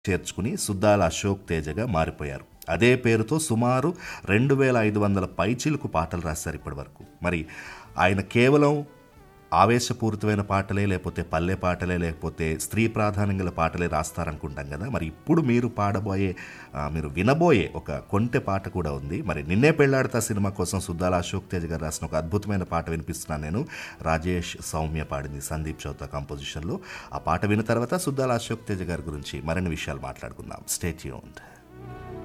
చేర్చుకుని సుద్దాల అశోక్ తేజగా మారిపోయారు అదే పేరుతో సుమారు రెండు వేల ఐదు వందల పైచిలకు పాటలు రాశారు ఇప్పటి వరకు మరి ఆయన కేవలం ఆవేశపూరితమైన పాటలే లేకపోతే పల్లె పాటలే లేకపోతే స్త్రీ ప్రాధాన్యం గల పాటలే రాస్తారనుకుంటాం కదా మరి ఇప్పుడు మీరు పాడబోయే ఆ, మీరు వినబోయే ఒక కొంటె పాట కూడా ఉంది మరి నిన్నే పెళ్లాడతా సినిమా కోసం సుద్దాల అశోక్ తేజ్ గారు రాసిన ఒక అద్భుతమైన పాట వినిపిస్తున్నాను నేను రాజేష్ సౌమ్య పాడింది సందీప్ చౌత కంపోజిషన్లో ఆ పాట విన్న తర్వాత సుద్దాల అశోక్ తేజ్ గారి గురించి మరిన్ని విషయాలు మాట్లాడుకుందాం స్టేట్ యూన్డ్